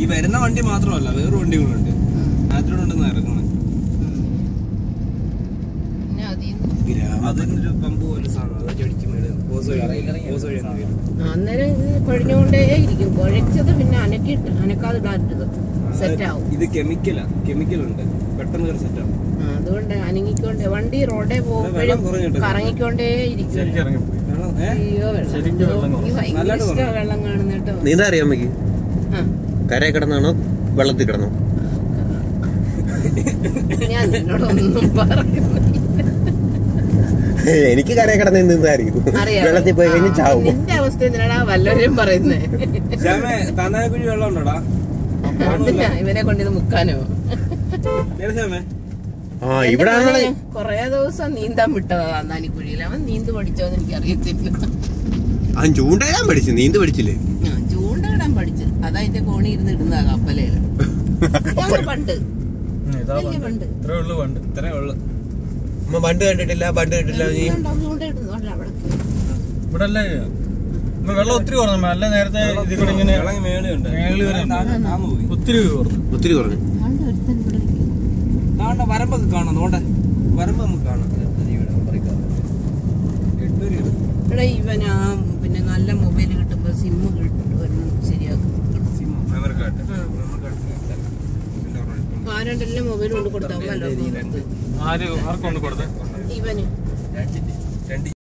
ഈ വരുന്ന വണ്ടി മാത്രമല്ല വേറെ വണ്ടികളുണ്ട് ഉം. അതിലൂടെന്ന് ഇറങ്ങണം ഉം. പിന്നെ അതിന്ന് അതിനൊരു പമ്പ് പോലെ സാധനം അത് ചെടിച്ച് മേളിൽ പോസ് വഴി പോസ് വഴി അങ്ങ് വരും. അന്നേരം ഇത് കുഴഞ്ഞുകൊണ്ടേ ഇരിക്കും കുഴച്ചത് പിന്നെ അനക്കിട്ട് അനക്കാതെ ഇടാറ്റത് സെറ്റ് ആവും ഇത് കെമിക്കലാ കെമിക്കൽ ഉണ്ട് പെട്ടെന്ന് കയറി സെറ്റ് ആവും ആ, അതുകൊണ്ട് അനങ്ങിക്കൊണ്ട് വണ്ടി റോഡേ വെള്ളം പോകുമ്പോഴും കുറഞ്ഞിട്ട് കറങ്ങിക്കൊണ്ടേ ഇരിക്കും ശരിക്കും ഇറങ്ങിപ്പോയി വെള്ളം, ഏ? അയ്യോ വെള്ളം ശരിക്കും വെള്ളം ഈ ഭയങ്കര നല്ലതായിട്ട് ഇഷ്ടാ വെള്ളം കാണുന്ന കേട്ടോ നീന്താ അറിയാൻ അമ്മയ്ക്ക് ആ. കരയെ കിടന്നാണോ വെള്ളത്തിൽ കിടന്നോ ഞാൻ നിന്നോടൊന്നും പറയുന്നില്ല എനിക്ക് കരയെ കിടന്ന് നീന്തായിരിക്കും അറിയാം വെള്ളത്തിൽ പോയി കഴിഞ്ഞ് ചാവും നിന്റെ അവസ്ഥ എന്തിനാടാ വല്ലവരും പറയുന്നേ ശ്യാമേ താന്നാനക്കുഴി വെള്ളം ഉണ്ടോടാ എന്തിനാ ഇവനെ കൊണ്ടിത് മുക്കാനോ ഏതാ ശ്യാമേ ആ ഇവിടെ ആണല്ലോ കൊറേ ദിവസം നീന്താൻ വിട്ടതാ താന്നാനിക്കുഴിയിൽ അവൻ നീന്ത് പഠിച്ചോന്ന് എനിക്ക് അറിയത്തില്ല ആ ചൂണ്ടയിടാൻ പഠിച്ചു നീന്ത് പഠിച്ചില്ലേ ആ, ചൂണ്ടയിടാൻ പഠിച്ചു അതാ അതിന്റെ കോണി ഇരുന്ന് ഇടുന്നതാ കപ്പലേല് ഞങ്ങൾ പണ്ട് ഉം, ഇതാ വലിയ പണ്ട് പണ്ട് ഇത്രേ ഉള്ളു പണ്ട് ഇത്രേ ഉള്ളു അമ്മ പണ്ട് കണ്ടിട്ടില്ല പണ്ട് കണ്ടിട്ടില്ല നീ ഉണ്ടാവും, ചൂണ്ടയിടുന്നു അല്ല അവിടെ ഇവിടെ അല്ലേ ഇന്ന് വെള്ളം ഒത്തിരി കുറഞ്ഞു അല്ല നേരത്തെ ഇതിൽ കൂടെ ഇങ്ങനെ ഇളങ്ങി മേളിയുണ്ട് മേളിൽ വരെ ഉണ്ട്. താഴെ താന്ന് പോയി ഒത്തിരി കുറഞ്ഞു ഒത്തിരി കുറഞ്ഞു ആണ്ട് ഒരുത്തൻ ഇവിടെ നിൽക്കുന്നു. താണ്ട വരമ്പൊക്കെ കാണാം നോട്ടെ വരമ്പ് നമുക്ക് കാണാം എട്ടൂരി ഇവിടെ ഇവൻ ആ പിന്നെ നല്ല മൊബൈൽ കിട്ടുമ്പോ സിമ്മ് കിട്ടും ശരിയാക്കും മെമ്മറി കാർഡ് ആ. മെമ്മറി കാർഡ് ആരണ്ടെല്ലാം മൊബൈൽ കൊണ്ട് കൊടുത്താൽ ആര് ആർക്കൊണ്ട് കൊടുത്തേ ഇവന് രണ്ട്